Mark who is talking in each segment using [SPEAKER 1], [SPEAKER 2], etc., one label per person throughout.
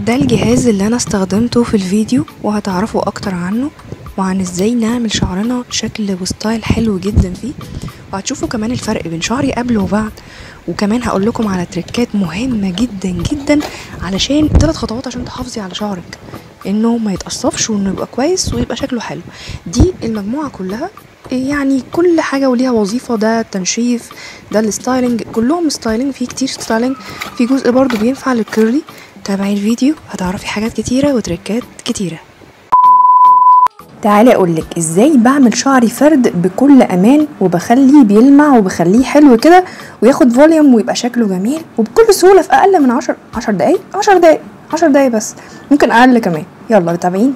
[SPEAKER 1] ده الجهاز اللي انا استخدمته في الفيديو وهتعرفوا اكتر عنه وعن ازاي نعمل شعرنا شكل وستايل حلو جدا فيه وهتشوفوا كمان الفرق بين شعري قبل وبعد وكمان هقول لكم على تريكات مهمه جدا جدا علشان ثلاث خطوات عشان تحافظي على شعرك انه ما يتقصفش وانه يبقى كويس ويبقى شكله حلو دي المجموعه كلها يعني كل حاجه وليها وظيفه ده التنشيف ده الستايلنج كلهم ستايلنج في كتير ستايلنج في جزء برضو بينفع للكيرلي تابعي الفيديو هتعرفي حاجات كتيره وتريكات كتيره تعالي اقولك ازاي بعمل شعري فرد بكل امان وبخليه بيلمع وبخليه حلو كده وياخد فوليوم ويبقى شكله جميل وبكل سهوله في اقل من عشر عشر دقايق عشر دقايق عشر دقايق بس ممكن اقل كمان يلا متابعين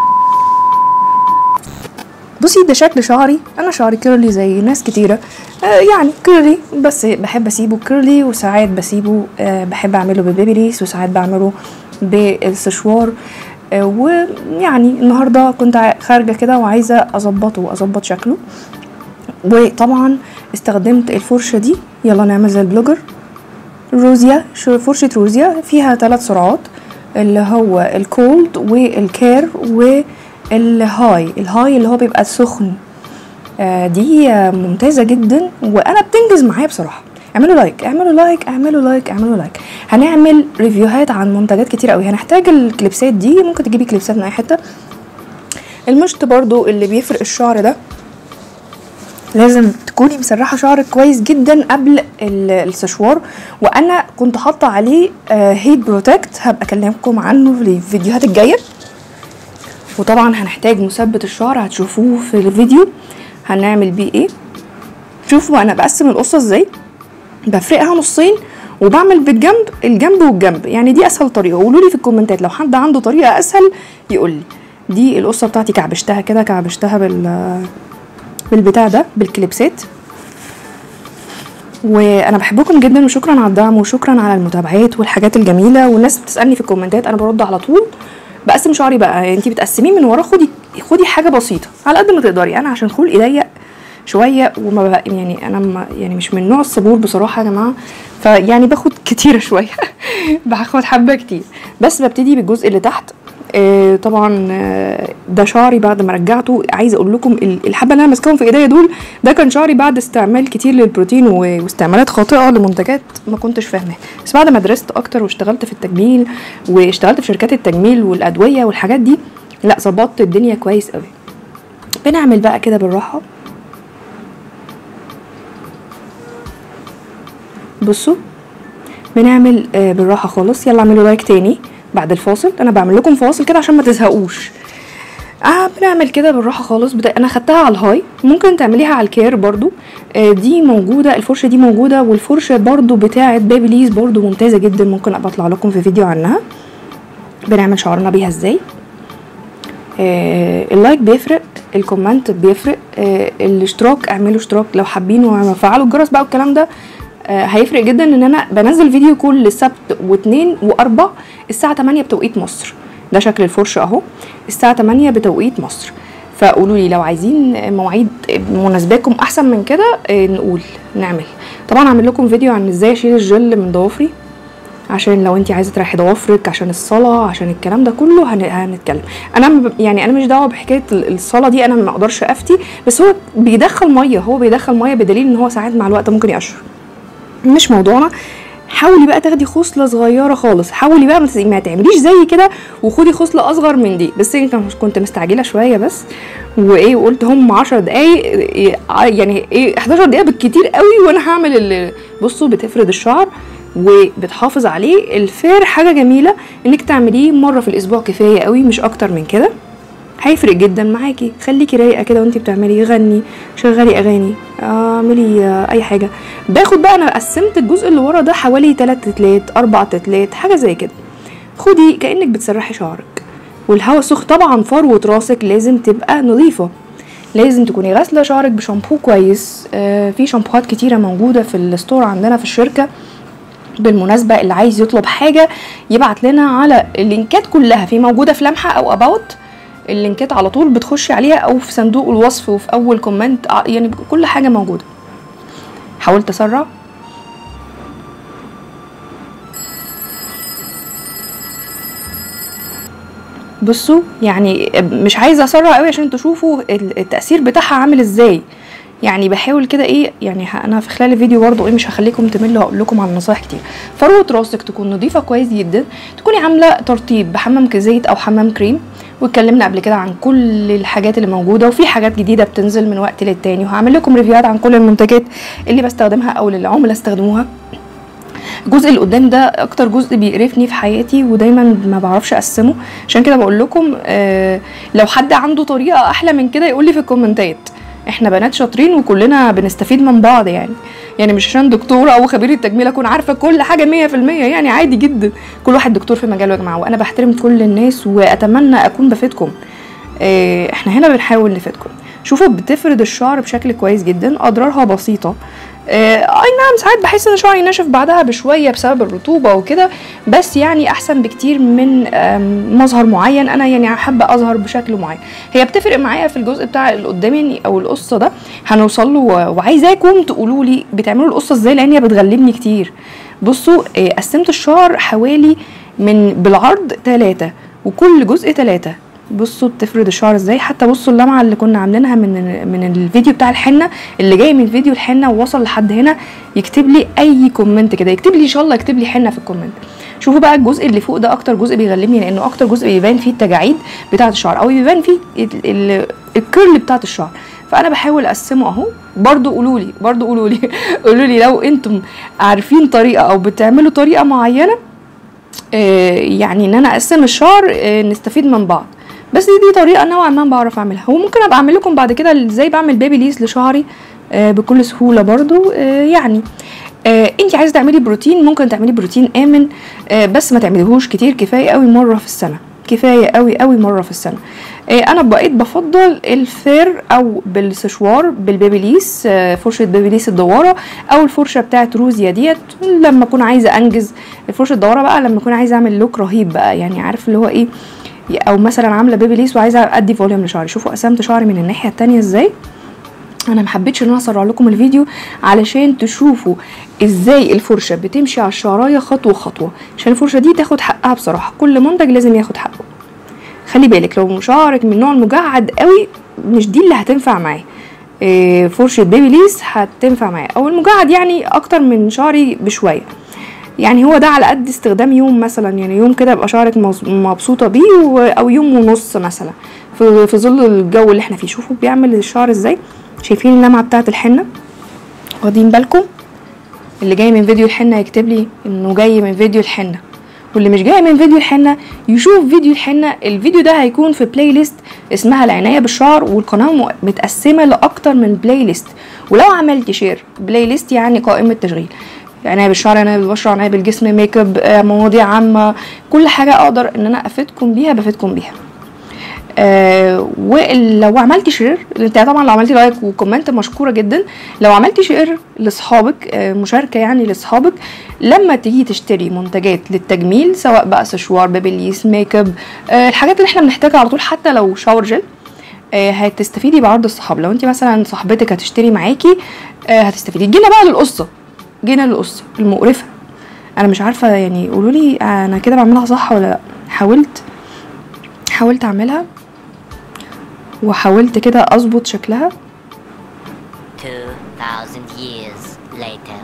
[SPEAKER 1] بصي ده شكل شعري انا شعري كيرلي زي ناس كتيره آه يعني كيرلي بس بحب اسيبه كيرلي وساعات بسيبه آه بحب اعمله ببيبي وساعات بعمله بالسشوار آه ويعني النهارده كنت خارجه كده وعايزه اظبطه واظبط شكله وطبعا استخدمت الفرشه دي يلا نعمل زي البلوجر روزيا فرشه روزيا فيها ثلاث سرعات اللي هو الكولد والكير والهاي الهاي اللي هو بيبقى سخن آه دي ممتازه جدا وانا بتنجز معايا بصراحه اعملوا لايك اعملوا لايك اعملوا لايك اعملوا لايك هنعمل ريفيوهات عن منتجات كتير قوي هنحتاج الكليبسات دي ممكن تجيبي كليبسات من اي حته المشط برضو اللي بيفرق الشعر ده لازم تكوني مسرحه شعرك كويس جدا قبل السشوار وانا كنت حاطه عليه هيت بروتكت هبقى اكلمكم عنه في الفيديوهات الجايه وطبعا هنحتاج مثبت الشعر هتشوفوه في الفيديو هنعمل بيه ايه شوفوا انا بقسم القصه ازاي بفرقها نصين وبعمل بالجنب الجنب والجنب يعني دي اسهل طريقه قولوا لي في الكومنتات لو حد عنده طريقه اسهل يقول لي دي القصه بتاعتي كعبشتها كده كعبشتها بال بالبتاع ده بالكليبسات وانا بحبكم جدا وشكرا على الدعم وشكرا على المتابعات والحاجات الجميله والناس بتسالني في الكومنتات انا برد على طول بقسم شعري بقى انتي بتقسميه من ورا خدي خدي حاجه بسيطه على قد ما تقدري انا عشان خلقي ضيق شويه وما بقى يعني انا ما يعني مش من نوع الصبور بصراحه يا جماعه فيعني باخد كتير شويه باخد حبه كتير بس ببتدي بالجزء اللي تحت آه طبعا آه ده شعري بعد ما رجعته عايزه اقول لكم الحبه اللي انا ماسكاهم في ايديا دول ده كان شعري بعد استعمال كتير للبروتين واستعمالات خاطئه لمنتجات ما كنتش فاهماها بس بعد ما درست اكتر واشتغلت في التجميل واشتغلت في شركات التجميل والادويه والحاجات دي لا ظبطت الدنيا كويس قوي بنعمل بقى كده بالراحه بصوا بنعمل آه بالراحه خالص يلا اعملوا لايك تاني بعد الفاصل انا بعمل لكم فاصل كده عشان ما تزهقوش آه بنعمل كده بالراحه خالص بدا انا خدتها على الهاي ممكن تعمليها على الكير برضو آه دي موجوده الفرشه دي موجوده والفرشه برضو بتاعه بيبليز برضو ممتازه جدا ممكن ابقى اطلع لكم في فيديو عنها بنعمل شعرنا بيها ازاي آه اللايك بيفرق الكومنت بيفرق آه الاشتراك اعملوا اشتراك لو حابين وفعلوا الجرس بقى والكلام ده آه هيفرق جدا ان انا بنزل فيديو كل سبت واثنين واربع الساعه 8 بتوقيت مصر ده شكل الفرشه اهو الساعه 8 بتوقيت مصر فقولوا لي لو عايزين مواعيد مناسباكم احسن من كده آه نقول نعمل طبعا هعمل لكم فيديو عن ازاي اشيل الجل من ضوافري عشان لو انت عايزه تريحي ضوافرك عشان الصلاه عشان الكلام ده كله هنتكلم انا يعني انا مش دعوه بحكايه الصلاه دي انا ما اقدرش افتي بس هو بيدخل ميه هو بيدخل ميه بدليل ان هو ساعات مع الوقت ممكن يقشر مش موضوعنا حاولي بقى تاخدي خصله صغيره خالص حاولي بقى ما تعمليش زي كده وخدي خصله اصغر من دي بس كنت مستعجله شويه بس وايه وقلت هم 10 دقايق يعني ايه 11 دقيقه بالكتير قوي وانا هعمل اللي بصوا بتفرد الشعر وبتحافظ عليه الفير حاجه جميله انك تعمليه مره في الاسبوع كفايه قوي مش اكتر من كده هيفرق جدا معاكي خليكي رايقه كده وانتي بتعملي غني شغلي اغاني اعملي آه اي حاجه باخد بقى انا قسمت الجزء اللي ورا ده حوالي 3 تتلات 4 تتلات حاجه زي كده خدي كانك بتسرحي شعرك والهواء سخن طبعا فروه راسك لازم تبقى نظيفه لازم تكوني غاسله شعرك بشامبو كويس آه في شامبوهات كتيره موجوده في الستور عندنا في الشركه بالمناسبة اللي عايز يطلب حاجة يبعت لنا على اللينكات كلها في موجودة في لمحة أو أباوت اللينكات على طول بتخشي عليها أو في صندوق الوصف وفي أول كومنت يعني كل حاجة موجودة حاولت أسرع بصوا يعني مش عايزه اسرع قوي عشان تشوفوا ال- التاثير بتاعها عامل ازاي يعني بحاول كده ايه يعني ه- انا في خلال الفيديو برضو ايه مش هخليكم تملوا هقول لكم على نصايح كتير فروه راسك تكون نظيفه كويس جدا تكوني عامله ترطيب بحمام زيت او حمام كريم واتكلمنا قبل كده عن كل الحاجات اللي موجوده وفي حاجات جديده بتنزل من وقت للتاني وهعمل لكم ريفيوهات عن كل المنتجات اللي بستخدمها او اللي العملاء استخدموها الجزء اللي قدام ده اكتر جزء بيقرفني في حياتي ودايما ما بعرفش اقسمه عشان كده بقول لكم آه لو حد عنده طريقه احلى من كده يقول لي في الكومنتات احنا بنات شاطرين وكلنا بنستفيد من بعض يعني يعني مش عشان دكتوره او خبيره تجميل اكون عارفه كل حاجه مية في المية يعني عادي جدا كل واحد دكتور في مجاله يا جماعه وانا بحترم كل الناس واتمنى اكون بفيدكم آه، احنا هنا بنحاول نفيدكم شوفوا بتفرد الشعر بشكل كويس جدا اضرارها بسيطه آه، اي نعم ساعات بحس ان شعري ناشف بعدها بشويه بسبب الرطوبه وكده بس يعني احسن بكتير من آم، مظهر معين انا يعني حابه اظهر بشكل معين هي بتفرق معايا في الجزء بتاع اللي قدامي او القصه ده هنوصل له و- وعايزاكم تقولوا لي بتعملوا القصه ازاي لان هي بتغلبني كتير بصوا آه، قسمت الشعر حوالي من بالعرض ثلاثة وكل جزء ثلاثة بصوا بتفرد الشعر ازاي حتى بصوا اللمعه اللي كنا عاملينها من من الفيديو بتاع الحنه اللي جاي من فيديو الحنه ووصل لحد هنا يكتب لي اي كومنت كده يكتب لي ان شاء الله يكتب لي حنه في الكومنت شوفوا بقى الجزء اللي فوق ده اكتر جزء بيغلبني لانه اكتر جزء بيبان فيه التجاعيد بتاعه الشعر او بيبان فيه ال- ال- الكيرل بتاعه الشعر فانا بحاول اقسمه اهو برضو قولوا لي برضو قولوا لي قولوا لي لو انتم عارفين طريقه او بتعملوا طريقه معينه آه، يعني ان انا اقسم الشعر آه، نستفيد من بعض بس دي, دي طريقه نوعا ما بعرف اعملها وممكن ابقى اعمل لكم بعد كده ازاي بعمل بيبي ليس لشعري آه، بكل سهوله برضو آه، يعني آه انت عايزه تعملي بروتين ممكن تعملي بروتين امن آه بس ما تعمليهوش كتير كفايه قوي مره في السنه كفايه قوي قوي مره في السنه آه انا بقيت بفضل الفير او بالسشوار بالبيبيليس آه فرشه بيبيليس الدواره او الفرشه بتاعت روزيا ديت لما اكون عايزه انجز الفرشه الدواره بقى لما اكون عايزه اعمل لوك رهيب بقى يعني عارف اللي هو ايه او مثلا عامله بيبيليس وعايزه ادي فوليوم لشعري شوفوا قسمت شعري من الناحيه التانية ازاي انا محبتش ان انا اسرع لكم الفيديو علشان تشوفوا ازاي الفرشه بتمشي على الشعرايه خطوه خطوه عشان الفرشه دي تاخد حقها بصراحه كل منتج لازم ياخد حقه خلي بالك لو شعرك من النوع المجعد قوي مش دي اللي هتنفع معاه إيه، فرشه بيبي ليس هتنفع معاه او المجعد يعني اكتر من شعري بشويه يعني هو ده على قد استخدام يوم مثلا يعني يوم كده يبقى شعرك مز- مبسوطه بيه و- او يوم ونص مثلا في, في ظل الجو اللي احنا فيه شوفوا بيعمل الشعر ازاي شايفين اللمعه بتاعه الحنه واخدين بالكم اللي جاي من فيديو الحنه يكتب لي انه جاي من فيديو الحنه واللي مش جاي من فيديو الحنه يشوف فيديو الحنه الفيديو ده هيكون في بلاي ليست اسمها العنايه بالشعر والقناه م- متقسمه لاكتر من بلاي ليست ولو عملت شير بلاي ليست يعني قائمه تشغيل عنايه بالشعر عنايه بالبشره عنايه بالجسم ميك اب آه، مواضيع عامه كل حاجه اقدر ان انا افيدكم بيها بفيدكم بيها آه ولو عملتي شير انت طبعا لو عملتي لايك وكومنت مشكوره جدا لو عملتي شير لاصحابك آه مشاركه يعني لاصحابك لما تيجي تشتري منتجات للتجميل سواء بقى سشوار بيبيليس ميك اب آه الحاجات اللي احنا بنحتاجها على طول حتى لو شاور جل آه هتستفيدي بعرض الصحاب لو انت مثلا صاحبتك هتشتري معاكي آه هتستفيدي جينا بقى للقصه جينا للقصه المقرفه انا مش عارفه يعني قولوا لي انا كده بعملها صح ولا لا حاولت حاولت اعملها وحاولت كده اظبط شكلها
[SPEAKER 2] 2000 years later.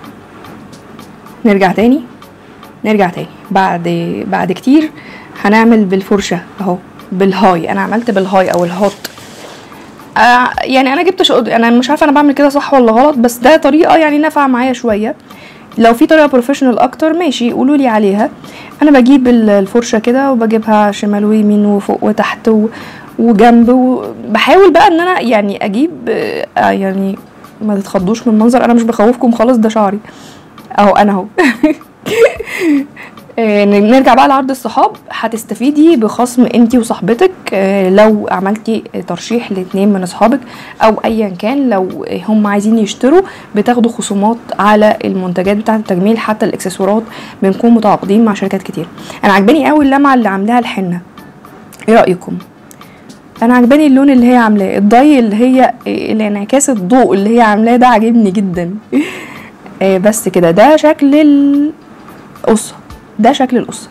[SPEAKER 1] نرجع تاني نرجع تاني بعد بعد كتير هنعمل بالفرشه اهو بالهاي انا عملت بالهاي او الهوت آه يعني انا جبت شق... انا مش عارفه انا بعمل كده صح ولا غلط بس ده طريقه يعني نافعه معايا شويه لو في طريقه بروفيشنال اكتر ماشي قولوا لي عليها انا بجيب ال- الفرشه كده وبجيبها شمال ويمين وفوق وتحت و... وجنب وبحاول بقى ان انا يعني اجيب آه آه، يعني ما تتخضوش من المنظر انا مش بخوفكم خالص ده شعري اهو انا اهو آه، نرجع بقى لعرض الصحاب هتستفيدي بخصم انتي وصاحبتك آه، لو عملتي ترشيح لاتنين من اصحابك او ايا كان لو هم عايزين يشتروا بتاخدوا خصومات على المنتجات بتاعه التجميل حتى الاكسسوارات بنكون متعاقدين مع شركات كتير انا عجباني قوي اللمعه اللي عاملاها الحنه ايه رايكم انا عجباني اللون اللي هي عاملاه الضي اللي هي الانعكاس الضوء اللي هي عاملاه ده عاجبني جدا آه، بس كده ده شكل القصه ده شكل القصه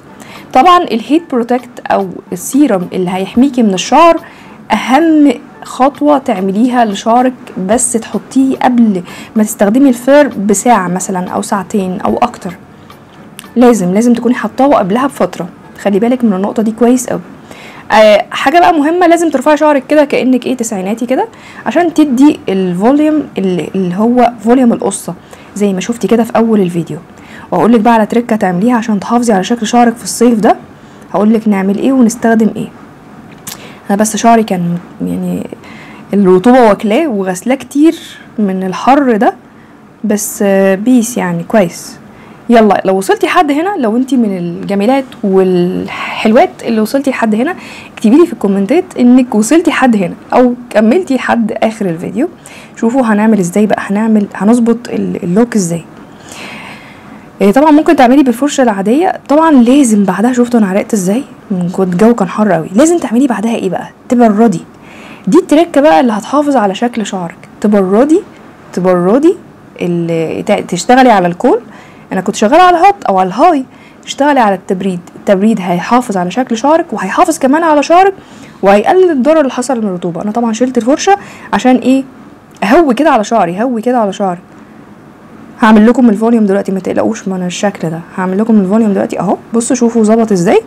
[SPEAKER 1] طبعا الهيت بروتكت او السيرم اللي هيحميكي من الشعر اهم خطوة تعمليها لشعرك بس تحطيه قبل ما تستخدمي الفير بساعة مثلا او ساعتين او اكتر لازم لازم تكوني حاطاه قبلها بفترة خلي بالك من النقطة دي كويس قوي آه حاجة بقى مهمة لازم ترفعي شعرك كده كأنك ايه تسعيناتي كده عشان تدي الفوليوم اللي, اللي هو فوليوم القصة زي ما شفتي كده في اول الفيديو واقول لك بقى على تريكه تعمليها عشان تحافظي على شكل شعرك في الصيف ده هقول لك نعمل ايه ونستخدم ايه انا بس شعري كان يعني الرطوبه واكلاه وغسلاه كتير من الحر ده بس آه، بيس يعني كويس يلا لو وصلتي لحد هنا لو انت من الجميلات والحلوات اللي وصلتي لحد هنا اكتبي لي في الكومنتات انك وصلتي لحد هنا او كملتي لحد اخر الفيديو شوفوا هنعمل ازاي بقى هنعمل هنظبط ال- اللوك ازاي إيه طبعا ممكن تعملي بالفرشه العاديه طبعا لازم بعدها شفتوا انا عرقت ازاي من كنت الجو كان حر قوي لازم تعملي بعدها ايه بقى تبردي دي التركه بقى اللي هتحافظ على شكل شعرك تبردي تبردي اللي ت- تشتغلي على الكول انا كنت شغاله على الهوت او على الهاي تشتغلي على التبريد التبريد هيحافظ على شكل شعرك وهيحافظ كمان على شعرك وهيقلل الضرر اللي حصل من الرطوبه انا طبعا شلت الفرشه عشان ايه اهوي كده على شعري هوي كده على شعري هعمل لكم الفوليوم دلوقتي ما تقلقوش من الشكل ده هعمل لكم الفوليوم دلوقتي اهو بصوا شوفوا ظبط ازاي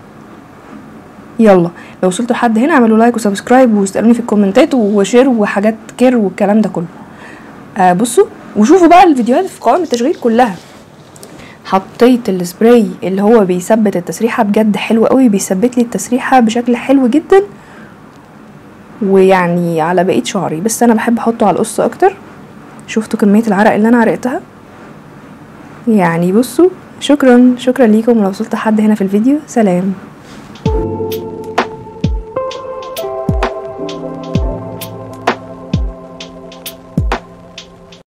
[SPEAKER 1] يلا لو وصلتوا لحد هنا اعملوا لايك وسبسكرايب واسالوني في الكومنتات وشير وحاجات كير والكلام ده كله آه بصوا وشوفوا بقى الفيديوهات في قوائم التشغيل كلها حطيت السبراي اللي هو بيثبت التسريحه بجد حلو قوي بيثبت لي التسريحه بشكل حلو جدا ويعني على بقيه شعري بس انا بحب احطه على القص اكتر شفتوا كميه العرق اللي انا عرقتها يعني بصوا شكرا شكرا ليكم ولو وصلت لحد هنا في الفيديو سلام